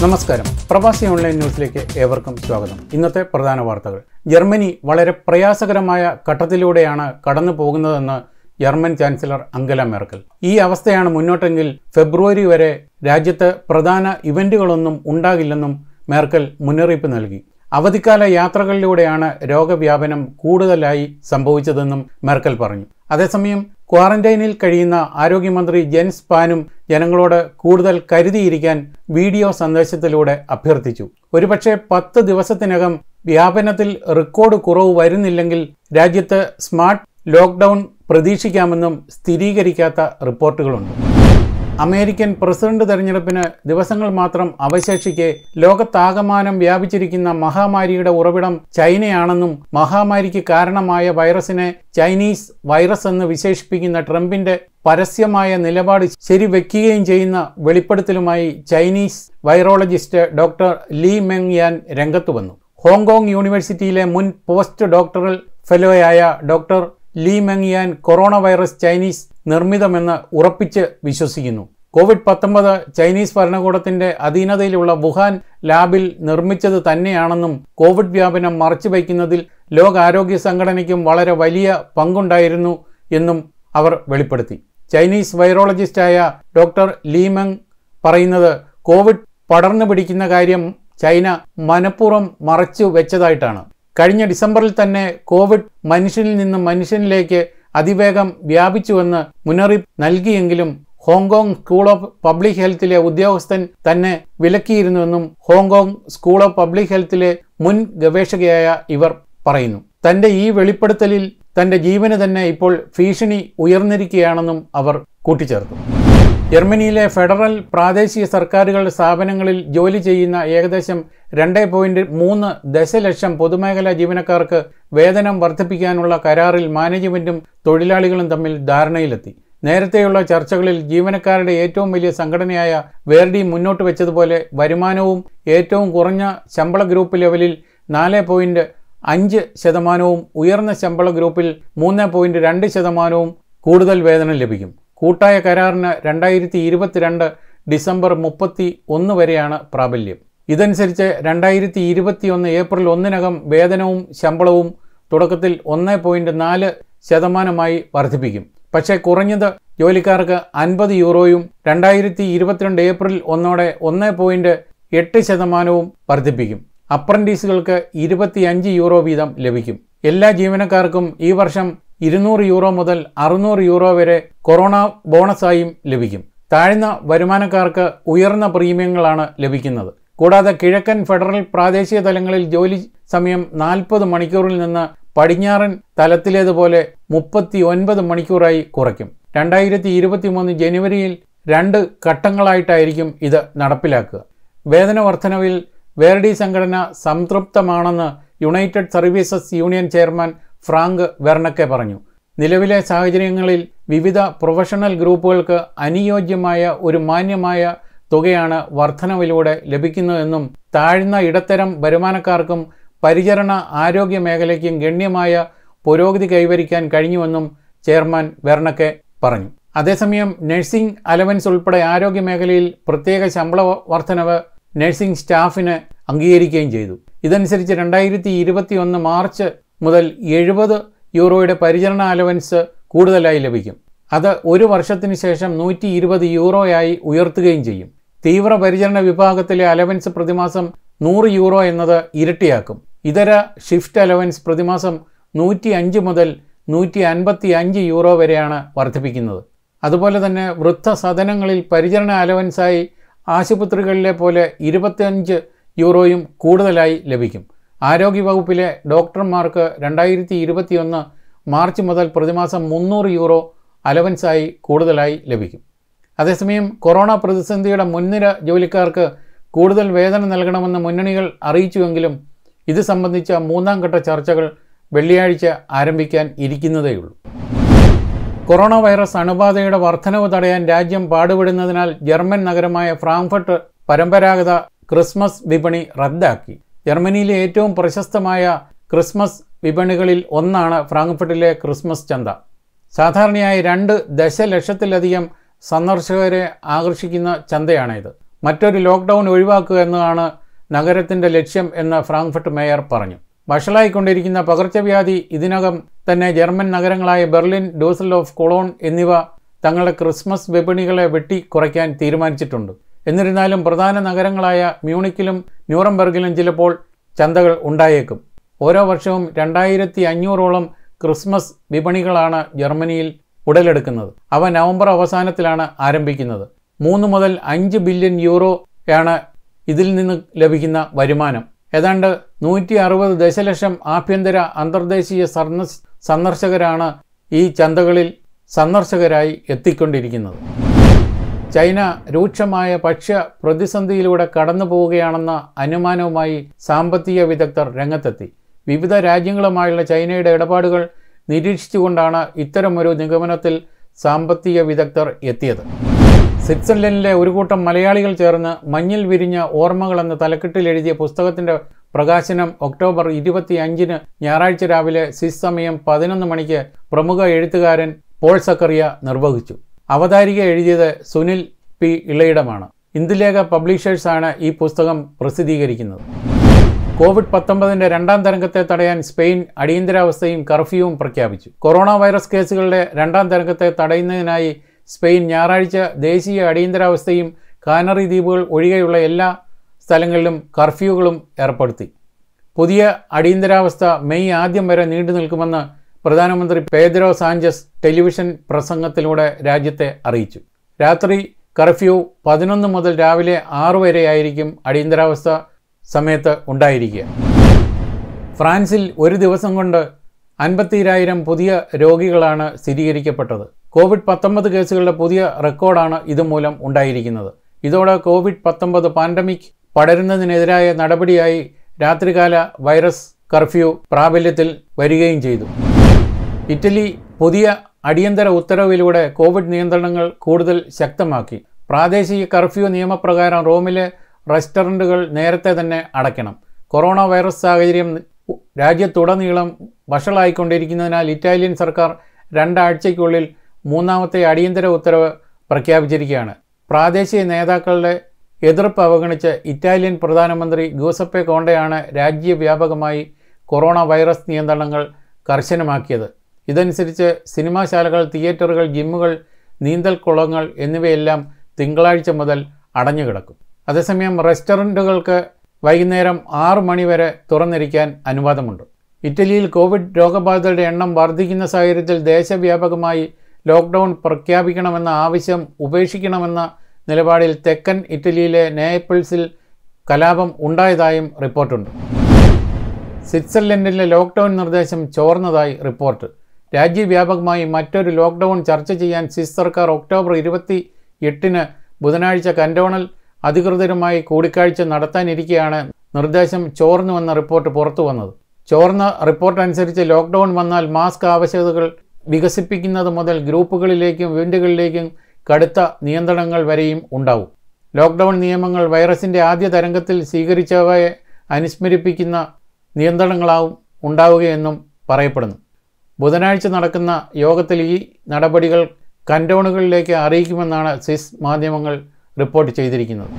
നമസ്കാരം പ്രവാസി ഓൺലൈൻ ന്യൂസിലേക്ക് ഏവർക്കും സ്വാഗതം ഇന്നത്തെ പ്രധാന വാർത്തകൾ ജർമ്മനി വളരെ പ്രയാസകരമായ ഘട്ടത്തിലൂടെയാണ് കടന്നു പോകുന്നതെന്ന് ജർമ്മൻ ചാൻസലർ അങ്കല മെർക്കൽ ഈ അവസ്ഥയാണ് മുന്നോട്ടെങ്കിൽ ഫെബ്രുവരി വരെ രാജ്യത്ത് പ്രധാന ഇവന്റുകളൊന്നും ഉണ്ടാകില്ലെന്നും മെർക്കൽ മുന്നറിയിപ്പ് നൽകി അവധിക്കാല യാത്രകളിലൂടെയാണ് രോഗവ്യാപനം കൂടുതലായി സംഭവിച്ചതെന്നും മെർക്കൽ പറഞ്ഞു അതേസമയം ക്വാറന്റൈനിൽ കഴിയുന്ന ആരോഗ്യമന്ത്രി ജെൻസ് പാനും ജനങ്ങളോട് കൂടുതൽ കരുതിയിരിക്കാൻ വീഡിയോ സന്ദേശത്തിലൂടെ അഭ്യർത്ഥിച്ചു ഒരുപക്ഷെ പത്ത് ദിവസത്തിനകം വ്യാപനത്തിൽ റെക്കോർഡ് കുറവ് വരുന്നില്ലെങ്കിൽ രാജ്യത്ത് സ്മാർട്ട് ലോക്ക്ഡൗൺ പ്രതീക്ഷിക്കാമെന്നും സ്ഥിരീകരിക്കാത്ത റിപ്പോർട്ടുകളുണ്ട് അമേരിക്കൻ പ്രസിഡന്റ് തെരഞ്ഞെടുപ്പിന് ദിവസങ്ങൾ മാത്രം അവശേഷിക്കെ ലോകത്താകമാനം വ്യാപിച്ചിരിക്കുന്ന മഹാമാരിയുടെ ഉറവിടം ചൈനയാണെന്നും മഹാമാരിക്ക് കാരണമായ വൈറസിനെ ചൈനീസ് വൈറസ് എന്ന് വിശേഷിപ്പിക്കുന്ന ട്രംപിന്റെ പരസ്യമായ നിലപാട് ശരിവെക്കുകയും ചെയ്യുന്ന വെളിപ്പെടുത്തലുമായി Chinese virologist doctor Li Meng Yan രംഗത്തു വന്നു ഹോങ്കോങ് യൂണിവേഴ്സിറ്റിയിലെ മുൻ പോസ്റ്റ് ഡോക്ടറൽ ഫെലോയായ doctor Li Meng Yan corona virus Chinese നിർമ്മിതമെന്ന് ഉറപ്പിച്ച് വിശ്വസിക്കുന്നു കോവിഡ് പത്തൊമ്പത് ചൈനീസ് ഭരണകൂടത്തിന്റെ അധീനതയിലുള്ള വുഹാൻ ലാബിൽ നിർമ്മിച്ചത് തന്നെയാണെന്നും കോവിഡ് വ്യാപനം മറച്ചുവയ്ക്കുന്നതിൽ ലോകാരോഗ്യ സംഘടനയ്ക്കും വളരെ വലിയ പങ്കുണ്ടായിരുന്നു എന്നും അവർ വെളിപ്പെടുത്തി ചൈനീസ് വൈറോളജിസ്റ്റായ ഡോക്ടർ ലീമെങ് പറയുന്നത് കോവിഡ് പടർന്നു പിടിക്കുന്ന കാര്യം ചൈന മനഃപൂർവ്വം മറച്ചു വെച്ചതായിട്ടാണ് കഴിഞ്ഞ ഡിസംബറിൽ തന്നെ കോവിഡ് മനുഷ്യനിൽ നിന്നും മനുഷ്യനിലേക്ക് അതിവേഗം വ്യാപിച്ചുവെന്ന് മുന്നറിയിപ്പ് നൽകിയെങ്കിലും ഹോങ്കോങ് സ്കൂൾ ഓഫ് പബ്ലിക് ഹെൽത്തിലെ ഉദ്യോഗസ്ഥൻ തന്നെ വിലക്കിയിരുന്നുവെന്നും ഹോങ്കോങ് സ്കൂൾ ഓഫ് പബ്ലിക് ഹെൽത്തിലെ മുൻ ഗവേഷകയായ ഇവർ പറയുന്നു തന്റെ ഈ വെളിപ്പെടുത്തലിൽ തന്റെ ജീവന് തന്നെ ഇപ്പോൾ ഭീഷണി ഉയർന്നിരിക്കുകയാണെന്നും അവർ കൂട്ടിച്ചേർത്തു ജർമ്മനിയിലെ ഫെഡറൽ പ്രാദേശിക സർക്കാരുകളുടെ സ്ഥാപനങ്ങളിൽ ജോലി ചെയ്യുന്ന ഏകദേശം രണ്ട് പോയിന്റ് മൂന്ന് ദശലക്ഷം പൊതുമേഖലാ ജീവനക്കാർക്ക് വേതനം വർദ്ധിപ്പിക്കാനുള്ള കരാറിൽ മാനേജ്മെന്റും തൊഴിലാളികളും തമ്മിൽ ധാരണയിലെത്തി നേരത്തെയുള്ള ചർച്ചകളിൽ ജീവനക്കാരുടെ ഏറ്റവും വലിയ സംഘടനയായ വേർഡി മുന്നോട്ട് വെച്ചതുപോലെ വരുമാനവും ഏറ്റവും കുറഞ്ഞ ശമ്പള ഗ്രൂപ്പ് ലെവലിൽ നാല് പോയിന്റ് അഞ്ച് ശതമാനവും ഉയർന്ന ശമ്പള ഗ്രൂപ്പിൽ മൂന്ന് പോയിന്റ് രണ്ട് ശതമാനവും കൂടുതൽ വേതനം ലഭിക്കും കൂട്ടായ കരാറിന് രണ്ടായിരത്തി ഇരുപത്തിരണ്ട് ഡിസംബർ മുപ്പത്തി ഒന്ന് വരെയാണ് പ്രാബല്യം ഇതനുസരിച്ച് രണ്ടായിരത്തി ഇരുപത്തിയൊന്ന് ഏപ്രിൽ ഒന്നിനകം വേതനവും ശമ്പളവും തുടക്കത്തിൽ ഒന്ന് പോയിന്റ് നാല് ശതമാനമായി വർദ്ധിപ്പിക്കും പക്ഷേ കുറഞ്ഞത് ജോലിക്കാർക്ക് അൻപത് യൂറോയും രണ്ടായിരത്തി ഇരുപത്തിരണ്ട് ഏപ്രിൽ ഒന്നോടെ ഒന്ന് പോയിന്റ് എട്ട് ശതമാനവും വർദ്ധിപ്പിക്കും അപ്രന്റീസുകൾക്ക് ഇരുപത്തിയഞ്ച് യൂറോ വീതം ലഭിക്കും എല്ലാ ജീവനക്കാർക്കും ഈ വർഷം ഇരുന്നൂറ് യൂറോ മുതൽ അറുന്നൂറ് യൂറോ വരെ കൊറോണ ബോണസായും ലഭിക്കും താഴ്ന്ന വരുമാനക്കാർക്ക് ഉയർന്ന പ്രീമിയങ്ങളാണ് ലഭിക്കുന്നത് കൂടാതെ കിഴക്കൻ ഫെഡറൽ പ്രാദേശിക തലങ്ങളിൽ ജോലി സമയം നാൽപ്പത് മണിക്കൂറിൽ നിന്ന് പടിഞ്ഞാറൻ തലത്തിലേതുപോലെ മുപ്പത്തി ഒൻപത് മണിക്കൂറായി കുറയ്ക്കും രണ്ടായിരത്തി ഇരുപത്തി മൂന്ന് ജനുവരിയിൽ രണ്ട് ഘട്ടങ്ങളായിട്ടായിരിക്കും ഇത് നടപ്പിലാക്കുക വേതന വർധനവിൽ വേർഡി സംഘടന സംതൃപ്തമാണെന്ന് United Services Union chairman Frank Werneke പറഞ്ഞു നിലവിലെ സാഹചര്യങ്ങളിൽ വിവിധ പ്രൊഫഷണൽ ഗ്രൂപ്പുകൾക്ക് അനുയോജ്യമായ ഒരു മാന്യമായ തുകയാണ് വർധനവിലൂടെ ലഭിക്കുന്നതെന്നും താഴ്ന്ന ഇടത്തരം വരുമാനക്കാർക്കും പരിചരണ ആരോഗ്യ മേഖലയ്ക്കും ഗണ്യമായ പുരോഗതി കൈവരിക്കാൻ കഴിഞ്ഞുവെന്നും ചെയർമാൻ വെർണക്കെ പറഞ്ഞു അതേസമയം നഴ്സിംഗ് അലവൻസ് ഉൾപ്പെടെ ആരോഗ്യ മേഖലയിൽ പ്രത്യേക ശമ്പള വർധനവ് നഴ്സിംഗ് സ്റ്റാഫിന് അംഗീകരിക്കുകയും ചെയ്തു ഇതനുസരിച്ച് രണ്ടായിരത്തി ഇരുപത്തിയൊന്ന് മാർച്ച് മുതൽ എഴുപത് യൂറോയുടെ പരിചരണ അലവൻസ് കൂടുതലായി ലഭിക്കും അത് ഒരു വർഷത്തിന് ശേഷം നൂറ്റി ഇരുപത് യൂറോയായി ഉയർത്തുകയും ചെയ്യും തീവ്ര പരിചരണ വിഭാഗത്തിലെ അലവൻസ് പ്രതിമാസം നൂറ് യൂറോ എന്നത് ഇരട്ടിയാക്കും ഇതര ഷിഫ്റ്റ് അലവൻസ് പ്രതിമാസം നൂറ്റി അഞ്ച് മുതൽ നൂറ്റി അൻപത്തി അഞ്ച് യൂറോ വരെയാണ് വർദ്ധിപ്പിക്കുന്നത് അതുപോലെ തന്നെ വൃദ്ധസദനങ്ങളിൽ പരിചരണ അലവൻസായി ആശുപത്രികളിലെ പോലെ ഇരുപത്തിയഞ്ച് യൂറോയും കൂടുതലായി ലഭിക്കും ആരോഗ്യവകുപ്പിലെ ഡോക്ടർമാർക്ക് രണ്ടായിരത്തി ഇരുപത്തിയൊന്ന് മാർച്ച് മുതൽ പ്രതിമാസം മുന്നൂറ് യൂറോ അലവൻസായി കൂടുതലായി ലഭിക്കും അതേസമയം കൊറോണ പ്രതിസന്ധിയുടെ മുൻനിര ജോലിക്കാർക്ക് കൂടുതൽ വേതനം നൽകണമെന്ന് മുന്നണികൾ അറിയിച്ചുവെങ്കിലും ഇത് സംബന്ധിച്ച മൂന്നാം ഘട്ട ചർച്ചകൾ വെള്ളിയാഴ്ച ആരംഭിക്കാൻ ഇരിക്കുന്നതേയുള്ളൂ കൊറോണ വൈറസ് അണുബാധയുടെ വർധനവ് തടയാൻ രാജ്യം പാടുപെടുന്നതിനാൽ ജർമ്മൻ നഗരമായ ഫ്രാങ്ക്ഫർട്ട് പരമ്പരാഗത ക്രിസ്മസ് വിപണി റദ്ദാക്കി ജർമ്മനിയിലെ ഏറ്റവും പ്രശസ്തമായ ക്രിസ്മസ് വിപണികളിൽ ഒന്നാണ് ഫ്രാങ്ക്ഫർട്ടിലെ ക്രിസ്മസ് ചന്ത സാധാരണയായി രണ്ട് ദശലക്ഷത്തിലധികം സന്ദർശകരെ ആകർഷിക്കുന്ന ചന്തയാണിത് മറ്റൊരു ലോക്ക്ഡൗൺ ഒഴിവാക്കുക എന്നതാണ് നഗരത്തിൻ്റെ ലക്ഷ്യം എന്ന് ഫ്രാങ്ക്ഫർട്ട് മേയർ പറഞ്ഞു വഷളായിക്കൊണ്ടിരിക്കുന്ന പകർച്ചവ്യാധി ഇതിനകം തന്നെ ജർമ്മൻ നഗരങ്ങളായ ബെർലിൻ ഡൂസൽഡോഫ് കൊളോൺ എന്നിവ തങ്ങളുടെ ക്രിസ്മസ് വിപണികളെ വെട്ടി കുറയ്ക്കാൻ തീരുമാനിച്ചിട്ടുണ്ട് എന്നിരുന്നാലും പ്രധാന നഗരങ്ങളായ മ്യൂണിക്കിലും ന്യൂറംബർഗിലും ചിലപ്പോൾ ചന്തകൾ ഉണ്ടായേക്കും ഓരോ വർഷവും രണ്ടായിരത്തി അഞ്ഞൂറോളം ക്രിസ്മസ് വിപണികളാണ് ജർമ്മനിയിൽ ഉടലെടുക്കുന്നത് അവ നവംബർ അവസാനത്തിലാണ് ആരംഭിക്കുന്നത് മൂന്ന് മുതൽ അഞ്ച് ബില്യൺ യൂറോയാണ് ഇതിൽ നിന്ന് ലഭിക്കുന്ന വരുമാനം ഏതാണ്ട് നൂറ്റി അറുപത് ദശലക്ഷം ആഭ്യന്തര അന്തർദേശീയ സന്ദർശ സന്ദർശകരാണ് ഈ ചന്തകളിൽ സന്ദർശകരായി എത്തിക്കൊണ്ടിരിക്കുന്നത് ചൈന രൂക്ഷമായ ഭക്ഷ്യ പ്രതിസന്ധിയിലൂടെ കടന്നു പോവുകയാണെന്ന അനുമാനവുമായി സാമ്പത്തിക വിദഗ്ധർ രംഗത്തെത്തി വിവിധ രാജ്യങ്ങളുമായുള്ള ചൈനയുടെ ഇടപാടുകൾ നിരീക്ഷിച്ചുകൊണ്ടാണ് ഇത്തരമൊരു നിഗമനത്തിൽ സാമ്പത്തിക വിദഗ്ധർ എത്തിയത് സ്വിറ്റ്സർലൻഡിലെ ഒരു കൂട്ടം മലയാളികൾ ചേർന്ന് മഞ്ഞിൽ വിരിഞ്ഞ ഓർമ്മകൾ എന്ന തലക്കെട്ടിൽ എഴുതിയ പുസ്തകത്തിന്റെ പ്രകാശനം ഒക്ടോബർ ഇരുപത്തി അഞ്ചിന് ഞായറാഴ്ച രാവിലെ സ്വിസ് സമയം പതിനൊന്ന് മണിക്ക് പ്രമുഖ എഴുത്തുകാരൻ പോൾ സക്കറിയ നിർവഹിച്ചു അവതാരിക എഴുതിയത് സുനിൽ പി ഇളയിടമാണ് ഇന്ദുലേഖ പബ്ലിഷേഴ്സാണ് ഈ പുസ്തകം പ്രസിദ്ധീകരിക്കുന്നത് കോവിഡ് പത്തൊമ്പതിന്റെ രണ്ടാം തരംഗത്തെ തടയാൻ സ്പെയിൻ അടിയന്തരാവസ്ഥയും കർഫ്യൂവും പ്രഖ്യാപിച്ചു കൊറോണ വൈറസ് കേസുകളുടെ രണ്ടാം തരംഗത്തെ തടയുന്നതിനായി സ്പെയിൻ ഞായറാഴ്ച ദേശീയ അടിയന്തരാവസ്ഥയും കാനറി ദ്വീപുകൾ ഒഴികെയുള്ള എല്ലാ സ്ഥലങ്ങളിലും കർഫ്യൂകളും ഏർപ്പെടുത്തി പുതിയ അടിയന്തരാവസ്ഥ മെയ് ആദ്യം വരെ നീണ്ടു നിൽക്കുമെന്ന് പ്രധാനമന്ത്രി പേദ്രോ സാഞ്ചസ് ടെലിവിഷൻ പ്രസംഗത്തിലൂടെ രാജ്യത്തെ അറിയിച്ചു രാത്രി കർഫ്യൂ പതിനൊന്ന് മുതൽ രാവിലെ ആറു വരെയായിരിക്കും അടിയന്തരാവസ്ഥ സമയത്ത് ഉണ്ടായിരിക്കുക ഫ്രാൻസിൽ ഒരു ദിവസം കൊണ്ട് അൻപത്തിരായിരം പുതിയ രോഗികളാണ് സ്ഥിരീകരിക്കപ്പെട്ടത് കോവിഡ് പത്തൊമ്പത് കേസുകളുടെ പുതിയ റെക്കോർഡാണ് ഇതുമൂലം ഉണ്ടായിരിക്കുന്നത് ഇതോടെ കോവിഡ് പത്തൊമ്പത് പാൻഡമിക് പടരുന്നതിനെതിരായ നടപടിയായി രാത്രികാല വൈറസ് കർഫ്യൂ പ്രാബല്യത്തിൽ വരികയും ചെയ്തു ഇറ്റലി പുതിയ അടിയന്തര ഉത്തരവിലൂടെ കോവിഡ് നിയന്ത്രണങ്ങൾ കൂടുതൽ ശക്തമാക്കി പ്രാദേശിക കർഫ്യൂ നിയമപ്രകാരം റോമിലെ റെസ്റ്റോറൻറ്റുകൾ നേരത്തെ തന്നെ അടയ്ക്കണം കൊറോണ വൈറസ് സാഹചര്യം രാജ്യത്തുടനീളം വഷളായിക്കൊണ്ടിരിക്കുന്നതിനാൽ ഇറ്റാലിയൻ സർക്കാർ രണ്ടാഴ്ചയ്ക്കുള്ളിൽ മൂന്നാമത്തെ അടിയന്തര ഉത്തരവ് പ്രഖ്യാപിച്ചിരിക്കുകയാണ് പ്രാദേശിക നേതാക്കളുടെ എതിർപ്പ് അവഗണിച്ച് ഇറ്റാലിയൻ പ്രധാനമന്ത്രി ഗൂസപ്പെ കോണ്ടയാണ് രാജ്യവ്യാപകമായി കൊറോണ വൈറസ് നിയന്ത്രണങ്ങൾ കർശനമാക്കിയത് ഇതനുസരിച്ച് സിനിമാശാലകൾ തിയേറ്ററുകൾ ജിമ്മുകൾ നീന്തൽക്കുളങ്ങൾ എന്നിവയെല്ലാം തിങ്കളാഴ്ച മുതൽ അടഞ്ഞുകിടക്കും അതേസമയം റെസ്റ്റോറൻറ്റുകൾക്ക് വൈകുന്നേരം ആറ് മണിവരെ തുറന്നിരിക്കാൻ അനുവാദമുണ്ട് ഇറ്റലിയിൽ കോവിഡ് രോഗബാധിതരുടെ എണ്ണം വർദ്ധിക്കുന്ന സാഹചര്യത്തിൽ ദേശവ്യാപകമായി ലോക്ക്ഡൗൺ പ്രഖ്യാപിക്കണമെന്ന ആവശ്യം ഉപേക്ഷിക്കണമെന്ന നിലപാടിൽ തെക്കൻ ഇറ്റലിയിലെ നേപ്പിൾസിൽ കലാപം ഉണ്ടായതായും റിപ്പോർട്ടുണ്ട് സ്വിറ്റ്സർലൻഡിലെ ലോക്ക്ഡൗൺ നിർദ്ദേശം ചോർന്നതായി റിപ്പോർട്ട് രാജ്യവ്യാപകമായി മറ്റൊരു ലോക്ക്ഡൗൺ ചർച്ച ചെയ്യാൻ സ്വിസ് സർക്കാർ ഒക്ടോബർ ഇരുപത്തി എട്ടിന് ബുധനാഴ്ച കന്റോണൽ അധികൃതരുമായി കൂടിക്കാഴ്ച നടത്താനിരിക്കെയാണ് നിർദ്ദേശം ചോർന്നുവെന്ന റിപ്പോർട്ട് പുറത്തു വന്നത് ചോർന്ന റിപ്പോർട്ട് അനുസരിച്ച് ലോക്ക്ഡൗൺ വന്നാൽ മാസ്ക് ആവശ്യകതകൾ വികസിപ്പിക്കുന്നത് മുതൽ ഗ്രൂപ്പുകളിലേക്കും ഇവൻറ്റുകളിലേക്കും കടുത്ത നിയന്ത്രണങ്ങൾ വരെയും ഉണ്ടാവും ലോക്ക്ഡൗൺ നിയമങ്ങൾ വൈറസിൻ്റെ ആദ്യ തരംഗത്തിൽ സ്വീകരിച്ചവയെ അനുസ്മരിപ്പിക്കുന്ന നിയന്ത്രണങ്ങളാവും ഉണ്ടാവുകയെന്നും പറയപ്പെടുന്നു ബുധനാഴ്ച നടക്കുന്ന യോഗത്തിൽ ഈ നടപടികൾ കന്റോണുകളിലേക്ക് അറിയിക്കുമെന്നാണ് സ്വിസ് മാധ്യമങ്ങൾ റിപ്പോർട്ട് ചെയ്തിരിക്കുന്നത്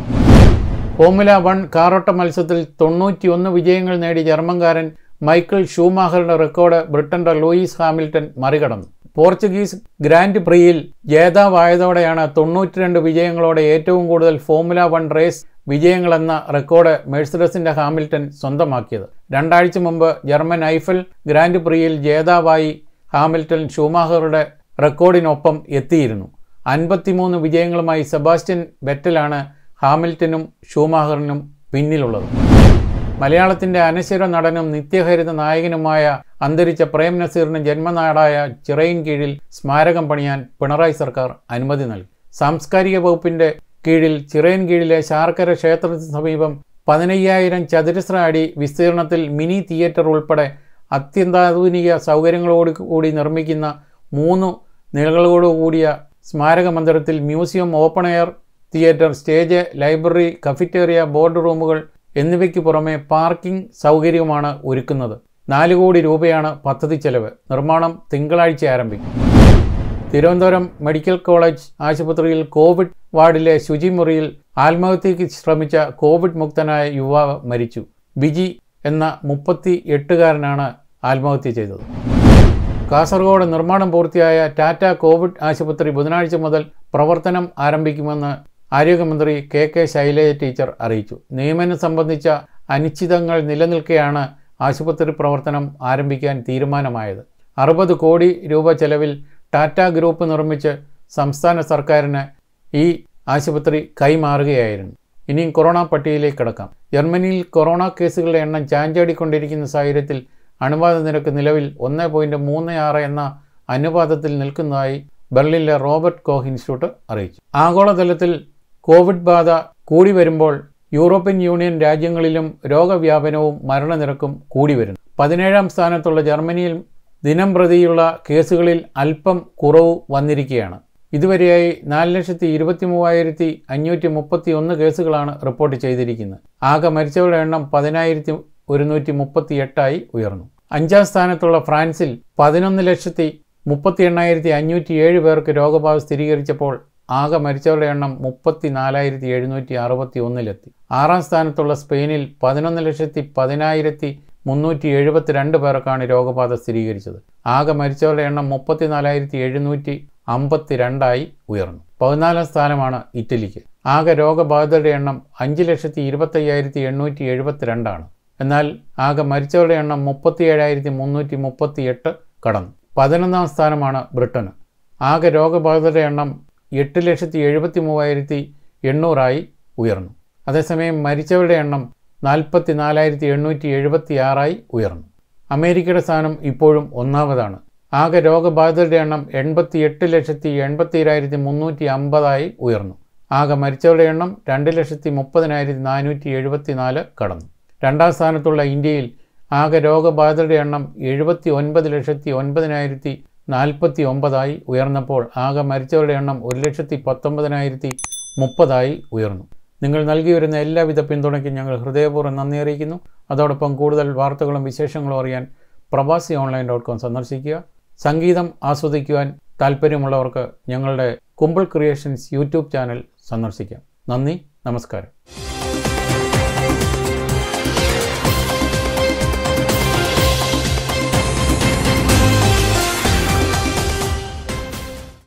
ഫോമുല വൺ കാറോട്ട മത്സരത്തിൽ തൊണ്ണൂറ്റിയൊന്ന് വിജയങ്ങൾ നേടി ജർമ്മൻകാരൻ മൈക്കിൾ ഷൂമാഹറുടെ റെക്കോർഡ് ബ്രിട്ടന്റെ ലൂയിസ് ഹാമിൽട്ടൺ മറികടന്നു പോർച്ചുഗീസ് ഗ്രാൻഡ് പ്രിയിൽ ജേതാവായതോടെയാണ് തൊണ്ണൂറ്റിരണ്ട് വിജയങ്ങളോടെ ഏറ്റവും കൂടുതൽ ഫോമുല വൺ റേസ് വിജയങ്ങളെന്ന റെക്കോർഡ് മെഴ്സിഡസിന്റെ ഹാമിൽട്ടൺ സ്വന്തമാക്കിയത് രണ്ടാഴ്ച മുമ്പ് ജർമ്മൻ ഐഫൽ ഗ്രാൻഡ് പ്രിയിൽ ജേതാവായി ഹാമിൽട്ടൺ ഷൂമാഹറുടെ റെക്കോർഡിനൊപ്പം എത്തിയിരുന്നു അൻപത്തിമൂന്ന് വിജയങ്ങളുമായി സെബാസ്റ്റ്യൻ വെറ്റലാണ് ഹാമിൽട്ടനും ഷൂമാഹറിനും പിന്നിലുള്ളത് മലയാളത്തിൻ്റെ അനശ്വര നടനും നിത്യഹരിത നായകനുമായ അന്തരിച്ച പ്രേം നസീറിന് ജന്മനാടായ ചിറയിൻ കീഴിൽ സ്മാരകം പണിയാൻ പിണറായി സർക്കാർ അനുമതി നൽകി സാംസ്കാരിക വകുപ്പിൻ്റെ കീഴിൽ ചിറയൻ കീഴിലെ ശാർക്കര ക്ഷേത്രത്തിന് സമീപം പതിനയ്യായിരം ചതുരശ്ര അടി വിസ്തീർണത്തിൽ മിനി തിയേറ്റർ ഉൾപ്പെടെ അത്യന്താധുനിക സൗകര്യങ്ങളോട് കൂടി നിർമ്മിക്കുന്ന മൂന്ന് നിലകളോടുകൂടിയ സ്മാരക മന്ദിരത്തിൽ museum open air theatre stage library cafeteria board റൂമുകൾ എന്നിവയ്ക്ക് പുറമെ പാർക്കിംഗ് സൗകര്യവുമാണ് ഒരുക്കുന്നത് നാല് കോടി രൂപയാണ് പദ്ധതി ചെലവ് നിർമ്മാണം തിങ്കളാഴ്ച ആരംഭിക്കും തിരുവനന്തപുരം മെഡിക്കൽ കോളേജ് ആശുപത്രിയിൽ കോവിഡ് വാർഡിലെ ശുചിമുറിയിൽ ആത്മഹത്യയ്ക്ക് ശ്രമിച്ച കോവിഡ് മുക്തനായ യുവാവ് മരിച്ചു ബിജി എന്ന മുപ്പത്തി എട്ടുകാരനാണ് ആത്മഹത്യ ചെയ്തത് കാസർഗോഡ് നിർമ്മാണം പൂർത്തിയായ ടാറ്റ കോവിഡ് ആശുപത്രി ബുധനാഴ്ച മുതൽ പ്രവർത്തനം ആരംഭിക്കുമെന്ന് ആരോഗ്യമന്ത്രി കെ കെ ശൈലജ ടീച്ചർ അറിയിച്ചു നിയമനം സംബന്ധിച്ച അനിശ്ചിതങ്ങൾ നിലനിൽക്കെയാണ് ആശുപത്രി പ്രവർത്തനം ആരംഭിക്കാൻ തീരുമാനമായത് അറുപത് കോടി രൂപ ചെലവിൽ ടാറ്റ ഗ്രൂപ്പ് നിർമ്മിച്ച് സംസ്ഥാന സർക്കാരിന് ഈ ആശുപത്രി കൈമാറുകയായിരുന്നു ഇനിയും കൊറോണ പട്ടികയിലേക്ക് കിടക്കാം ജർമ്മനിയിൽ കൊറോണ കേസുകളുടെ എണ്ണം ചാഞ്ചാടിക്കൊണ്ടിരിക്കുന്ന സാഹചര്യത്തിൽ അണുബാധ നിരക്ക് നിലവിൽ ഒന്ന് പോയിൻറ്റ് മൂന്ന് ആറ് എന്ന അനുപാതത്തിൽ നിൽക്കുന്നതായി ബെർലിനിലെ റോബർട്ട് കോഹ് ഇൻസ്റ്റിറ്റ്യൂട്ട് അറിയിച്ചു ആഗോളതലത്തിൽ കോവിഡ് ബാധ കൂടി വരുമ്പോൾ യൂറോപ്യൻ യൂണിയൻ രാജ്യങ്ങളിലും രോഗവ്യാപനവും മരണനിരക്കും കൂടി വരുന്നു പതിനേഴാം സ്ഥാനത്തുള്ള ജർമ്മനിയിൽ ദിനം പ്രതിയുള്ള കേസുകളിൽ അല്പം കുറവ് വന്നിരിക്കുകയാണ് ഇതുവരെയായി നാല് ലക്ഷത്തി ഇരുപത്തി മൂവായിരത്തി അഞ്ഞൂറ്റി മുപ്പത്തി ഒന്ന് കേസുകളാണ് റിപ്പോർട്ട് ചെയ്തിരിക്കുന്നത് ആകെ മരിച്ചവരുടെ എണ്ണം പതിനായിരത്തി ഒരുന്നൂറ്റി മുപ്പത്തി എട്ടായി ഉയർന്നു അഞ്ചാം സ്ഥാനത്തുള്ള ഫ്രാൻസിൽ പതിനൊന്ന് ലക്ഷത്തി മുപ്പത്തി എണ്ണായിരത്തി അഞ്ഞൂറ്റി ഏഴ് പേർക്ക് രോഗബാധ സ്ഥിരീകരിച്ചപ്പോൾ ആകെ മരിച്ചവരുടെ എണ്ണം മുപ്പത്തി നാലായിരത്തി എഴുന്നൂറ്റി അറുപത്തി ഒന്നിലെത്തി ആറാം സ്ഥാനത്തുള്ള സ്പെയിനിൽ പതിനൊന്ന് ലക്ഷത്തി പതിനായിരത്തി മുന്നൂറ്റി എഴുപത്തിരണ്ട് പേർക്കാണ് രോഗബാധ സ്ഥിരീകരിച്ചത് ആകെ മരിച്ചവരുടെ എണ്ണം മുപ്പത്തി നാലായിരത്തി എഴുന്നൂറ്റി അമ്പത്തി രണ്ടായി ഉയർന്നു പതിനാലാം സ്ഥാനമാണ് ഇറ്റലിക്ക് ആകെ രോഗബാധിതരുടെ എണ്ണം അഞ്ച് ലക്ഷത്തി ഇരുപത്തയ്യായിരത്തി എണ്ണൂറ്റി എഴുപത്തിരണ്ടാണ് എന്നാൽ ആകെ മരിച്ചവരുടെ എണ്ണം മുപ്പത്തി ഏഴായിരത്തി മുന്നൂറ്റി മുപ്പത്തി എട്ട് കടന്നു പതിനൊന്നാം സ്ഥാനമാണ് ബ്രിട്ടന് ആകെ രോഗബാധിതരുടെ എണ്ണം എട്ട് ലക്ഷത്തി എഴുപത്തി മൂവായിരത്തി എണ്ണൂറായി ഉയർന്നു അതേസമയം മരിച്ചവരുടെ എണ്ണം നാൽപ്പത്തി നാലായിരത്തി എണ്ണൂറ്റി എഴുപത്തി ആറായി ഉയർന്നു അമേരിക്കയുടെ സ്ഥാനം ഇപ്പോഴും ഒന്നാമതാണ് ആകെ രോഗബാധിതരുടെ എണ്ണം എൺപത്തി എട്ട് ലക്ഷത്തി എൺപത്തിരായിരത്തി മുന്നൂറ്റി അമ്പതായി ഉയർന്നു ആകെ മരിച്ചവരുടെ എണ്ണം രണ്ട് ലക്ഷത്തി മുപ്പതിനായിരത്തി നാനൂറ്റി എഴുപത്തി നാല് കടന്നു രണ്ടാം സ്ഥാനത്തുള്ള ഇന്ത്യയിൽ ആകെ രോഗബാധിതരുടെ എണ്ണം എഴുപത്തി ഒൻപത് ലക്ഷത്തി ഒൻപതിനായിരത്തി നാൽപ്പത്തി ഒമ്പതായി ഉയർന്നപ്പോൾ ആകെ മരിച്ചവരുടെ എണ്ണം ഒരു ലക്ഷത്തി പത്തൊമ്പതിനായിരത്തി മുപ്പതായി ഉയർന്നു നിങ്ങൾ നൽകി വരുന്ന എല്ലാവിധ പിന്തുണയ്ക്കും ഞങ്ങൾ ഹൃദയപൂർവ്വം നന്ദി അറിയിക്കുന്നു അതോടൊപ്പം കൂടുതൽ വാർത്തകളും വിശേഷങ്ങളും അറിയാൻ പ്രവാസി ഓൺലൈൻ ഡോട്ട് കോം സന്ദർശിക്കുക സംഗീതം ആസ്വദിക്കുവാൻ താല്പര്യമുള്ളവർക്ക് ഞങ്ങളുടെ കുമ്പിൾ ക്രിയേഷൻസ് യൂട്യൂബ് ചാനൽ സന്ദർശിക്കാം നന്ദി നമസ്കാരം